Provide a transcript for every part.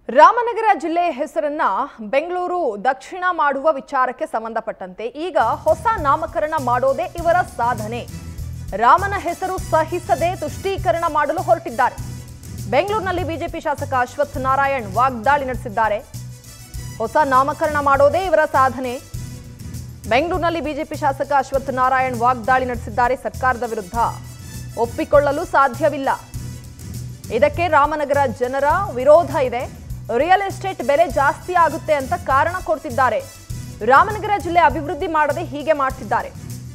ರಾಮನಗರ ಜಿಲ್ಲೆ ಹೆಸರನ್ನ ಬೆಂಗಳೂರು ದಕ್ಷಿಣ ಮಾಡುವ ವಿಚಾರಕ್ಕೆ ಸಂಬಂಧಪಟ್ಟಂತೆ ಈಗ ಹೊಸ ನಾಮಕರಣ ಮಾಡೋದೇ ಇವರ ಸಾಧನೆ ರಾಮನ ಹೆಸರು ಸಹಿಸದೆ ತುಷ್ಟೀಕರಣ ಮಾಡಲು ಹೊರಟಿದ್ದಾರೆ ಬೆಂಗಳೂರಿನಲ್ಲಿ ಬಿಜೆಪಿ ಶಾಸಕ ಅಶ್ವಥ್ ನಾರಾಯಣ್ ವಾಗ್ದಾಳಿ ನಡೆಸಿದ್ದಾರೆ ಹೊಸ ನಾಮಕರಣ ಮಾಡೋದೇ ಇವರ ಸಾಧನೆ ಬೆಂಗಳೂರಿನಲ್ಲಿ ಬಿಜೆಪಿ ಶಾಸಕ ಅಶ್ವಥ್ ನಾರಾಯಣ್ ವಾಗ್ದಾಳಿ ನಡೆಸಿದ್ದಾರೆ ಸರ್ಕಾರದ ವಿರುದ್ಧ ಒಪ್ಪಿಕೊಳ್ಳಲು ಸಾಧ್ಯವಿಲ್ಲ ಇದಕ್ಕೆ ರಾಮನಗರ ಜನರ ವಿರೋಧ ಇದೆ ರಿಯಲ್ ಎಸ್ಟೇಟ್ ಬೆಲೆ ಜಾಸ್ತಿ ಆಗುತ್ತೆ ಅಂತ ಕಾರಣ ಕೊಡ್ತಿದ್ದಾರೆ ರಾಮನಗರ ಜಿಲ್ಲೆ ಅಭಿವೃದ್ಧಿ ಮಾಡದೆ ಹೀಗೆ ಮಾಡ್ತಿದ್ದಾರೆ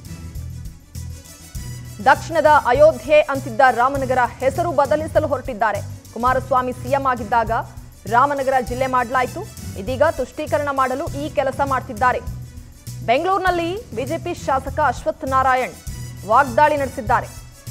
ದಕ್ಷಿಣದ ಅಯೋಧ್ಯೆ ಅಂತಿದ್ದ ರಾಮನಗರ ಹೆಸರು ಬದಲಿಸಲು ಹೊರಟಿದ್ದಾರೆ ಕುಮಾರಸ್ವಾಮಿ ಸಿಎಂ ಆಗಿದ್ದಾಗ ರಾಮನಗರ ಜಿಲ್ಲೆ ಮಾಡಲಾಯಿತು ಇದೀಗ ತುಷ್ಟೀಕರಣ ಮಾಡಲು ಈ ಕೆಲಸ ಮಾಡ್ತಿದ್ದಾರೆ ಬೆಂಗಳೂರಿನಲ್ಲಿ ಬಿಜೆಪಿ ಶಾಸಕ ಅಶ್ವಥ್ ನಾರಾಯಣ್ ವಾಗ್ದಾಳಿ ನಡೆಸಿದ್ದಾರೆ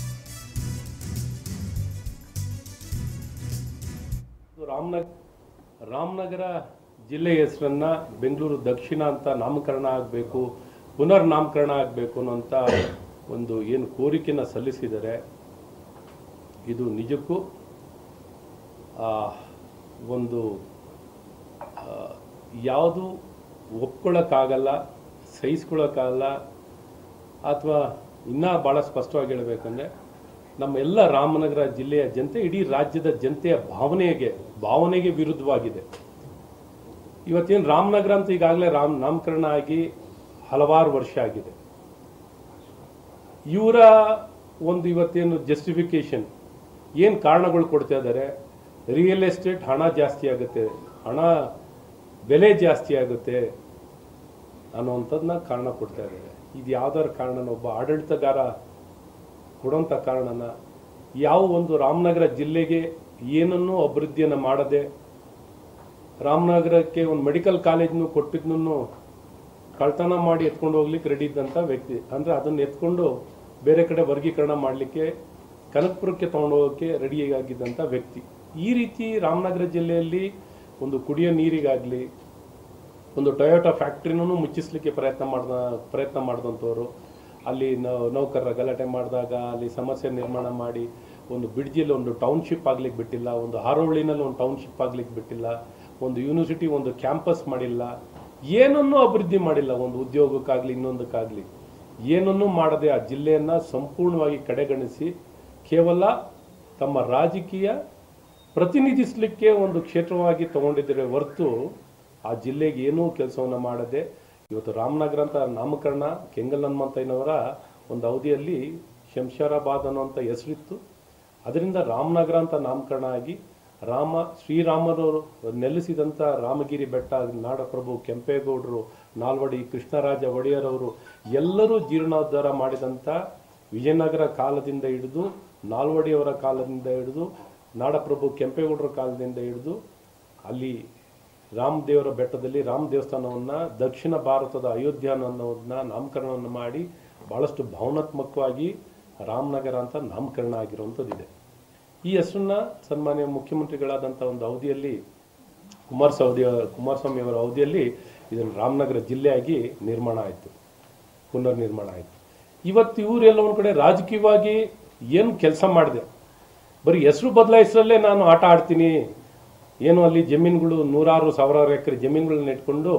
ಇದು ರಾಮನಗ ರಾಮನಗರ ಜಿಲ್ಲೆ ಹೆಸರನ್ನ ಬೆಂಗಳೂರು ದಕ್ಷಿಣ ಅಂತ ನಾಮಕರಣ ಆಗಬೇಕು ಪುನರ್ ನಾಮಕರಣ ಆಗಬೇಕು ಅನ್ನೋಂಥ ಒಂದು ಏನು ಕೋರಿಕೆನ ಸಲ್ಲಿಸಿದ್ದಾರೆ ಇದು ನಿಜಕ್ಕೂ ಆ, ಒಂದು ಯಾವುದು ಒಪ್ಕೊಳ್ಳೋಕ್ಕಾಗಲ್ಲ ಸಹಿಸ್ಕೊಳ್ಳೋಕ್ಕಾಗಲ್ಲ ಅಥವಾ ಇನ್ನೂ ಭಾಳ ಸ್ಪಷ್ಟವಾಗಿ ಹೇಳಬೇಕಂದ್ರೆ ನಮ್ಮ ಎಲ್ಲ ರಾಮನಗರ ಜಿಲ್ಲೆಯ ಜನತೆ ಇಡೀ ರಾಜ್ಯದ ಜನತೆಯ ಭಾವನೆಗೆ ಭಾವನೆಗೆ ವಿರುದ್ಧವಾಗಿದೆ ಇವತ್ತೇನು ರಾಮನಗರ ಅಂತ ಈಗಾಗಲೇ ರಾಮ್ ನಾಮಕರಣ ಆಗಿ ಹಲವಾರು ವರ್ಷ ಆಗಿದೆ ಇವರ ಒಂದು ಇವತ್ತೇನು ಜಸ್ಟಿಫಿಕೇಶನ್ ಏನು ಕಾರಣಗಳು ಕೊಡ್ತಾ ಇದ್ದಾರೆ ರಿಯಲ್ ಎಸ್ಟೇಟ್ ಹಣ ಜಾಸ್ತಿ ಆಗುತ್ತೆ ಹಣ ಬೆಲೆ ಜಾಸ್ತಿ ಆಗುತ್ತೆ ಅನ್ನೋವಂಥದ್ದನ್ನ ಕಾರಣ ಕೊಡ್ತಾ ಇದ್ದಾರೆ ಇದು ಯಾವ್ದಾರ ಕಾರಣನ ಒಬ್ಬ ಆಡಳಿತಗಾರ ಕೊಡೋಂಥ ಕಾರಣನ ಯಾವ ಒಂದು ರಾಮನಗರ ಜಿಲ್ಲೆಗೆ ಏನನ್ನೂ ಅಭಿವೃದ್ಧಿಯನ್ನು ಮಾಡದೆ ರಾಮನಗರಕ್ಕೆ ಒಂದು ಮೆಡಿಕಲ್ ಕಾಲೇಜ್ನು ಕೊಟ್ಟಿದ್ನೂ ಕಳ್ತನ ಮಾಡಿ ಎತ್ಕೊಂಡು ಹೋಗ್ಲಿಕ್ಕೆ ರೆಡಿ ಇದ್ದಂಥ ವ್ಯಕ್ತಿ ಅಂದರೆ ಅದನ್ನು ಎತ್ಕೊಂಡು ಬೇರೆ ಕಡೆ ವರ್ಗೀಕರಣ ಮಾಡಲಿಕ್ಕೆ ಕನಕಪುರಕ್ಕೆ ತೊಗೊಂಡು ಹೋಗೋಕ್ಕೆ ರೆಡಿಯಾಗಿದ್ದಂಥ ವ್ಯಕ್ತಿ ಈ ರೀತಿ ರಾಮನಗರ ಜಿಲ್ಲೆಯಲ್ಲಿ ಒಂದು ಕುಡಿಯೋ ನೀರಿಗಾಗಲಿ ಒಂದು ಟೊಯೋಟಾ ಫ್ಯಾಕ್ಟ್ರಿನೂ ಮುಚ್ಚಿಸ್ಲಿಕ್ಕೆ ಪ್ರಯತ್ನ ಮಾಡ್ದ ಪ್ರಯತ್ನ ಮಾಡಿದಂಥವ್ರು ಅಲ್ಲಿ ನೌ- ನೌಕರರ ಗಲಾಟೆ ಮಾಡಿದಾಗ ಅಲ್ಲಿ ಸಮಸ್ಯೆ ನಿರ್ಮಾಣ ಮಾಡಿ ಒಂದು ಬಿಡ್ಜಿಯಲ್ಲಿ ಒಂದು ಟೌನ್ಶಿಪ್ ಆಗ್ಲಿಕ್ಕೆ ಬಿಟ್ಟಿಲ್ಲ ಒಂದು ಹಾರೋಹಳ್ಳಿನಲ್ಲಿ ಒಂದು ಟೌನ್ಶಿಪ್ ಆಗ್ಲಿಕ್ಕೆ ಬಿಟ್ಟಿಲ್ಲ ಒಂದು ಯೂನಿವರ್ಸಿಟಿ ಒಂದು ಕ್ಯಾಂಪಸ್ ಮಾಡಿಲ್ಲ ಏನನ್ನೂ ಅಭಿವೃದ್ಧಿ ಮಾಡಿಲ್ಲ ಒಂದು ಉದ್ಯೋಗಕ್ಕಾಗಲಿ ಇನ್ನೊಂದಕ್ಕಾಗಲಿ ಏನನ್ನೂ ಮಾಡದೆ ಆ ಜಿಲ್ಲೆಯನ್ನು ಸಂಪೂರ್ಣವಾಗಿ ಕಡೆಗಣಿಸಿ ಕೇವಲ ತಮ್ಮ ರಾಜಕೀಯ ಪ್ರತಿನಿಧಿಸಲಿಕ್ಕೆ ಒಂದು ಕ್ಷೇತ್ರವಾಗಿ ತಗೊಂಡಿದ್ದಾರೆ ಹೊರತು ಆ ಜಿಲ್ಲೆಗೆ ಏನೂ ಕೆಲಸವನ್ನು ಮಾಡದೆ ಇವತ್ತು ರಾಮನಗರ ಅಂತ ನಾಮಕರಣ ಕೆಂಗಲ್ ಹನುಮಂತಯ್ಯನವರ ಒಂದು ಅವಧಿಯಲ್ಲಿ ಶಂಷಾರಾಬಾದ್ ಅನ್ನುವಂಥ ಹೆಸರಿತ್ತು ಅದರಿಂದ ರಾಮನಗರ ಅಂತ ನಾಮಕರಣ ಆಗಿ ರಾಮ ಶ್ರೀರಾಮರವರು ನೆಲೆಸಿದಂಥ ರಾಮಗಿರಿ ಬೆಟ್ಟ ನಾಡಪ್ರಭು ಕೆಂಪೇಗೌಡರು ನಾಲ್ವಡಿ ಕೃಷ್ಣರಾಜ ಒಡೆಯರವರು ಎಲ್ಲರೂ ಜೀರ್ಣೋದ್ಧಾರ ಮಾಡಿದಂಥ ವಿಜಯನಗರ ಕಾಲದಿಂದ ಹಿಡಿದು ನಾಲ್ವಡಿಯವರ ಕಾಲದಿಂದ ಹಿಡಿದು ನಾಡಪ್ರಭು ಕೆಂಪೇಗೌಡರ ಕಾಲದಿಂದ ಹಿಡಿದು ಅಲ್ಲಿ ರಾಮದೇವರ ಬೆಟ್ಟದಲ್ಲಿ ರಾಮ ದೇವಸ್ಥಾನವನ್ನು ದಕ್ಷಿಣ ಭಾರತದ ಅಯೋಧ್ಯ ಅನ್ನೋದನ್ನ ನಾಮಕರಣವನ್ನು ಮಾಡಿ ಭಾಳಷ್ಟು ಭಾವನಾತ್ಮಕವಾಗಿ ರಾಮನಗರ ಅಂತ ನಾಮಕರಣ ಆಗಿರುವಂಥದ್ದಿದೆ ಈ ಹೆಸರನ್ನ ಸನ್ಮಾನ್ಯ ಮುಖ್ಯಮಂತ್ರಿಗಳಾದಂಥ ಒಂದು ಅವಧಿಯಲ್ಲಿ ಕುಮಾರಸ್ವಾಮಿ ಕುಮಾರಸ್ವಾಮಿ ಅವರ ಅವಧಿಯಲ್ಲಿ ಇದನ್ನು ರಾಮನಗರ ಜಿಲ್ಲೆಯಾಗಿ ನಿರ್ಮಾಣ ಆಯಿತು ಪುನರ್ ನಿರ್ಮಾಣ ಆಯಿತು ಇವತ್ತು ಇವರೆಲ್ಲ ಒಂದು ಕಡೆ ರಾಜಕೀಯವಾಗಿ ಏನು ಕೆಲಸ ಮಾಡಿದೆ ಬರೀ ಹೆಸರು ಬದಲಾಯಿಸಲೇ ನಾನು ಆಟ ಆಡ್ತೀನಿ ಏನು ಅಲ್ಲಿ ಜಮೀನುಗಳು ನೂರಾರು ಸಾವಿರಾರು ಎಕರೆ ಜಮೀನುಗಳನ್ನ ಇಟ್ಕೊಂಡು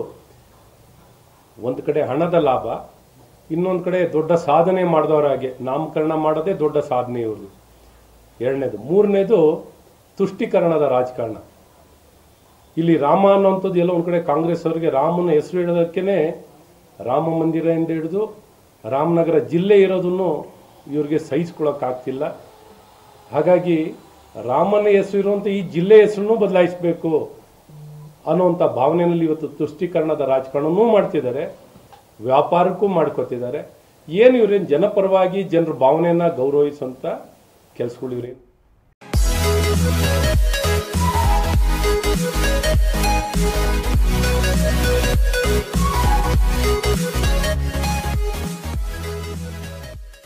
ಒಂದು ಕಡೆ ಹಣದ ಲಾಭ ಇನ್ನೊಂದು ಕಡೆ ದೊಡ್ಡ ಸಾಧನೆ ಮಾಡಿದವರಾಗೆ ನಾಮಕರಣ ಮಾಡೋದೇ ದೊಡ್ಡ ಸಾಧನೆ ಇವ್ರದ್ದು ಎರಡನೇದು ಮೂರನೇದು ತುಷ್ಟೀಕರಣದ ರಾಜಕಾರಣ ಇಲ್ಲಿ ರಾಮ ಅನ್ನೋಂಥದ್ದು ಎಲ್ಲ ಒಂದು ಕಡೆ ಕಾಂಗ್ರೆಸ್ ಅವರಿಗೆ ರಾಮನ ಹೆಸರು ಇಡೋದಕ್ಕೇನೆ ರಾಮ ಮಂದಿರದಿಂದ ಹಿಡಿದು ರಾಮನಗರ ಜಿಲ್ಲೆ ಇರೋದನ್ನು ಇವ್ರಿಗೆ ಸಹಿಸ್ಕೊಳಕ್ಕಾಗ್ತಿಲ್ಲ ಹಾಗಾಗಿ ರಾಮನ ಹೆಸರು ಇರುವಂಥ ಈ ಜಿಲ್ಲೆ ಹೆಸರನ್ನು ಬದಲಾಯಿಸಬೇಕು ಅನ್ನುವಂಥ ಭಾವನೆಯಲ್ಲಿ ಇವತ್ತು ತುಷ್ಟೀಕರಣದ ರಾಜಕಾರಣನೂ ಮಾಡ್ತಿದ್ದಾರೆ ವ್ಯಾಪಾರಕ್ಕೂ ಮಾಡ್ಕೋತಿದ್ದಾರೆ ಏನು ಇವ್ರೇನು ಜನಪರವಾಗಿ ಜನರ ಭಾವನೆಯನ್ನ ಗೌರವಿಸುವಂಥ ಕೆಲಸಗಳು ಇವ್ರೇನು